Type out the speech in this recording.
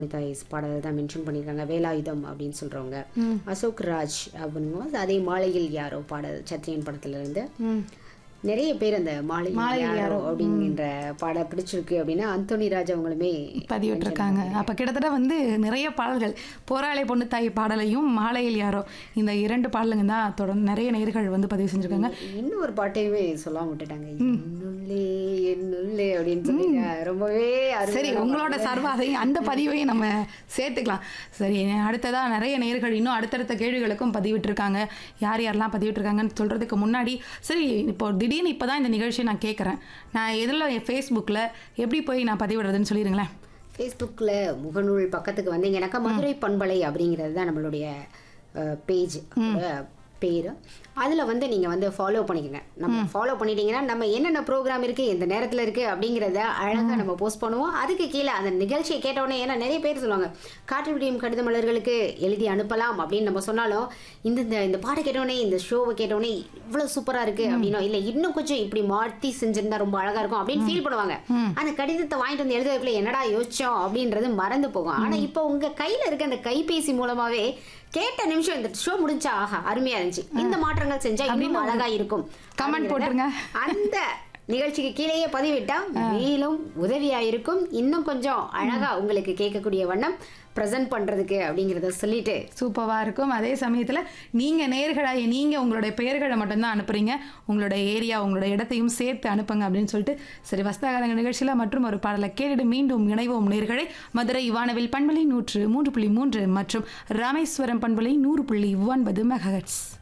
Thighs பாடல் தான் mention பண்ணியிருக்காங்க வேலாயுதம் அப்படின்னு சொல்றவங்க அசோக் ராஜ் அப்படிங்க அதே மாலையில் யாரோ பாடல் சத்ரியன் படத்துல இருந்து ம் நிறைய பேர் அந்த மாலையில் மாலையில் யாரோ அப்படிங்கிற பாடம் பிடிச்சிருக்கு அப்படின்னா அந்தோனி ராஜ் அவங்களுமே பதிவிட்டிருக்காங்க அப்போ கிட்டத்தட்ட வந்து நிறைய பாடல்கள் போராளி பொண்ணு தாய் பாடலையும் மாலையில் யாரோ இந்த இரண்டு பாடலுங்க தான் தொடர்ந்து நிறைய நேர்கள் வந்து பதிவு செஞ்சுருக்காங்க இன்னும் ஒரு பாட்டையுமே சொல்லாம விட்டுட்டாங்க என்னுள்ளே என்னுள்ளே அப்படின்னு சொல்லி ரொம்பவே சரி அருமையான உங்களோட சார்பாக அந்த பதிவையும் நம்ம சேர்த்துக்கலாம் சரி அடுத்ததா நிறைய நேர்கள் இன்னும் அடுத்தடுத்த கேள்விகளுக்கும் பதிவிட்டிருக்காங்க யார் யாரெல்லாம் பதிவிட்டிருக்காங்கன்னு சொல்கிறதுக்கு முன்னாடி சரி இப்போ திடீர்னு இப்போ தான் இந்த நிகழ்ச்சியை நான் கேட்குறேன் நான் எதில் என் ஃபேஸ்புக்கில் எப்படி போய் நான் பதிவிடுறதுன்னு சொல்லிடுங்களேன் ஃபேஸ்புக்கில் முகநூல் பக்கத்துக்கு வந்தீங்கன்னாக்கா மதுரை பண்பலை அப்படிங்கிறது தான் நம்மளுடைய பேஜ் பேர் அதில் வந்து நீங்கள் வந்து ஃபாலோ பண்ணிக்கோங்க நம்ம ஃபாலோ பண்ணிட்டீங்கன்னா நம்ம என்னென்ன ப்ரோக்ராம் இருக்குது எந்த நேரத்தில் இருக்குது அப்படிங்கிறத அழகாக நம்ம போஸ்ட் பண்ணுவோம் அதுக்கு கீழே அந்த நிகழ்ச்சியை கேட்டவுடனே ஏன்னா நிறைய பேர் சொல்லுவாங்க காற்று விடியும் கடித மலர்களுக்கு எழுதி அனுப்பலாம் அப்படின்னு நம்ம சொன்னாலும் இந்த இந்த இந்த பாட்டை கேட்டோடனே இந்த ஷோவை கேட்டோடனே இவ்வளோ சூப்பராக இருக்குது அப்படின்னா இல்லை இன்னும் கொஞ்சம் இப்படி மாற்றி செஞ்சிருந்தா ரொம்ப அழகாக இருக்கும் அப்படின்னு ஃபீல் பண்ணுவாங்க அந்த கடிதத்தை வாங்கிட்டு வந்து எழுதுறதுக்குள்ள என்னடா யோசிச்சோம் அப்படின்றது மறந்து போகும் ஆனா இப்போ உங்க கையில இருக்க அந்த கைபேசி மூலமாவே கேட்ட நிமிஷம் இந்த ஷோ முடிஞ்சா ஆஹா அருமையா இருந்துச்சு இந்த மாற்றங்கள் செஞ்சா இன்னும் அழகா இருக்கும் comment அப்படிங்கிறத போட்டுருங்க. அந்த நிகழ்ச்சிக்கு கீழேயே பதிவிட்டா மேலும் உதவியா இருக்கும் இன்னும் கொஞ்சம் அழகா உங்களுக்கு கேட்கக்கூடிய வண்ணம் ப்ரெசென்ட் பண்றதுக்கு அப்படிங்கறத சொல்லிட்டு சூப்பராக இருக்கும் அதே சமயத்தில் நீங்கள் நேர்களாகி நீங்கள் உங்களுடைய பெயர்களை மட்டும்தான் அனுப்புறீங்க உங்களோட ஏரியா உங்களோட இடத்தையும் சேர்த்து அனுப்புங்க அப்படின்னு சொல்லிட்டு சரி வஸ்தாகாரங்க நிகழ்ச்சியில் மற்றும் ஒரு பாடலை கேட்டுட்டு மீண்டும் இணைவோம் நேர்களை மதுரை வானவில் பண்பலை நூற்று மூன்று புள்ளி மூன்று மற்றும் ராமேஸ்வரம் பண்பலை நூறு புள்ளி ஒன்பது மெகஹெட்ஸ்